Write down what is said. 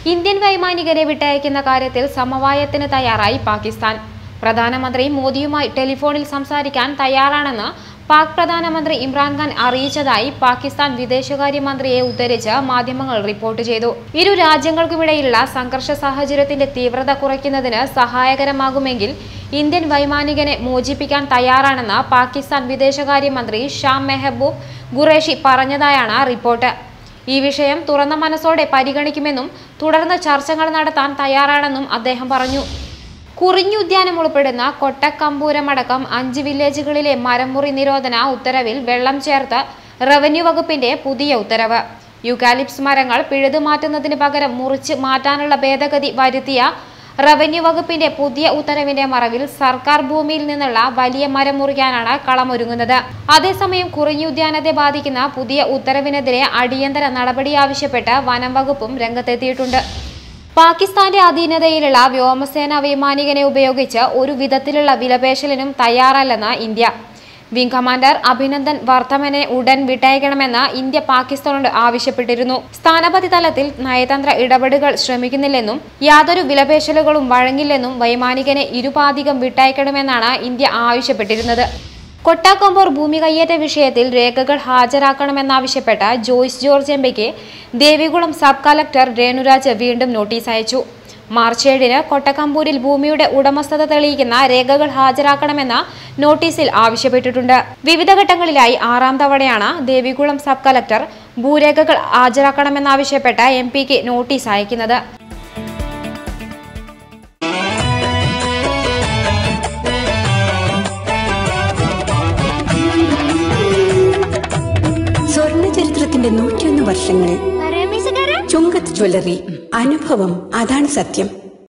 Indian വൈമാനികരെ വിട്ടയക്കുന്ന കാര്യത്തിൽ സമവായത്തിന് തയ്യാറായി പാകിസ്ഥാൻ പ്രധാനമന്ത്രി മോദിയുമായി ടെലിഫോണിൽ സംസാരിക്കാൻ തയ്യാറാണെന്ന് പാക് പ്രധാനമന്ത്രി ഇമ്രാൻഖാൻ അറിയിച്ചതായി പാകിസ്ഥാൻ വിദേശകാര്യമന്ത്രിയെ ഉദ്ധരിച്ച് മാധ്യമങ്ങൾ റിപ്പോർട്ട് ചെയ്തു ഇരു രാജ്യങ്ങൾക്കുമിടയിലുള്ള സംഘർഷ സാഹചര്യത്തിന്റെ തീവ്രത കുറയ്ക്കുന്നതിന് സഹായകരമാകുമെങ്കിൽ ഇന്ത്യൻ വൈമാനികനെ മോചിപ്പിക്കാൻ തയ്യാറാണെന്ന് പാകിസ്ഥാൻ വിദേശകാര്യമന്ത്രി ഷാം മെഹബൂബ് ഖുറേഷി പറഞ്ഞതായാണ് റിപ്പോർട്ട് ഈ വിഷയം തുറന്ന മനസ്സോടെ പരിഗണിക്കുമെന്നും തുടർന്ന് ചർച്ചകൾ നടത്താൻ തയ്യാറാണെന്നും അദ്ദേഹം പറഞ്ഞു കുറിഞ്ഞുദ്യാനം ഉൾപ്പെടുന്ന കൊട്ടക്കമ്പൂരമടക്കം അഞ്ച് വില്ലേജുകളിലെ മരംമുറി നിരോധന ഉത്തരവിൽ വെള്ളം ചേർത്ത് റവന്യൂ വകുപ്പിന്റെ പുതിയ ഉത്തരവ് യുക്കാലിപ്സ് മരങ്ങൾ പിഴുതുമാറ്റുന്നതിന് പകരം മുറിച്ച് മാറ്റാനുള്ള ഭേദഗതി വരുത്തിയ റവന്യൂ വകുപ്പിന്റെ പുതിയ ഉത്തരവിന്റെ മറവിൽ സർക്കാർ ഭൂമിയിൽ നിന്നുള്ള വലിയ മരം മുറിക്കാനാണ് കളമൊരുങ്ങുന്നത് അതേസമയം കുറിഞ്ഞുദ്യാനത്തെ ബാധിക്കുന്ന പുതിയ ഉത്തരവിനെതിരെ അടിയന്തര നടപടി ആവശ്യപ്പെട്ട് വനം വകുപ്പും രംഗത്തെത്തിയിട്ടുണ്ട് പാകിസ്ഥാന്റെ അധീനതയിലുള്ള വ്യോമസേന വൈമാനികനെ ഉപയോഗിച്ച് ഒരു വിധത്തിലുള്ള വിലപേശലിനും തയ്യാറല്ലെന്ന് ഇന്ത്യ വിംഗ് കമാൻഡർ അഭിനന്ദൻ വർദ്ധമനെ ഉടൻ വിട്ടയക്കണമെന്ന് ഇന്ത്യ പാകിസ്ഥാനോട് ആവശ്യപ്പെട്ടിരുന്നു സ്ഥാനപതി തലത്തിൽ നയതന്ത്ര ഇടപെടലുകൾ ശ്രമിക്കുന്നില്ലെന്നും യാതൊരു വിലപേശലുകളും വഴങ്ങില്ലെന്നും വൈമാനികനെ ഇരുപാധികം വിട്ടയക്കണമെന്നാണ് ഇന്ത്യ ആവശ്യപ്പെട്ടിരുന്നത് കൊട്ടാക്കൊമ്പൂർ ഭൂമി കയ്യേറ്റ വിഷയത്തിൽ രേഖകൾ ഹാജരാക്കണമെന്നാവശ്യപ്പെട്ട ജോയ്സ് ജോർജ് എംപിക്ക് ദേവികുളം സബ് കളക്ടർ രേണുരാജ് വീണ്ടും നോട്ടീസ് അയച്ചു മാർച്ച് ഏഴിന് കൊട്ടക്കമ്പൂരിൽ ഭൂമിയുടെ ഉടമസ്ഥത തെളിയിക്കുന്ന രേഖകൾ ഹാജരാക്കണമെന്ന നോട്ടീസിൽ ആവശ്യപ്പെട്ടിട്ടുണ്ട് വിവിധ ഘട്ടങ്ങളിലായി ആറാം തവണയാണ് ദേവികുളം സബ് കളക്ടർ ഭൂരേഖകൾ ഹാജരാക്കണമെന്നാവശ്യപ്പെട്ട എം പിക്ക് നോട്ടീസ് അയക്കുന്നത് സ്വർണ്ണ ചരിത്രത്തിന്റെ നൂറ്റിയൊന്ന് വർഷങ്ങൾ ചുങ്കത്ത് ജ്വല്ലറി അനുഭവം അതാണ് സത്യം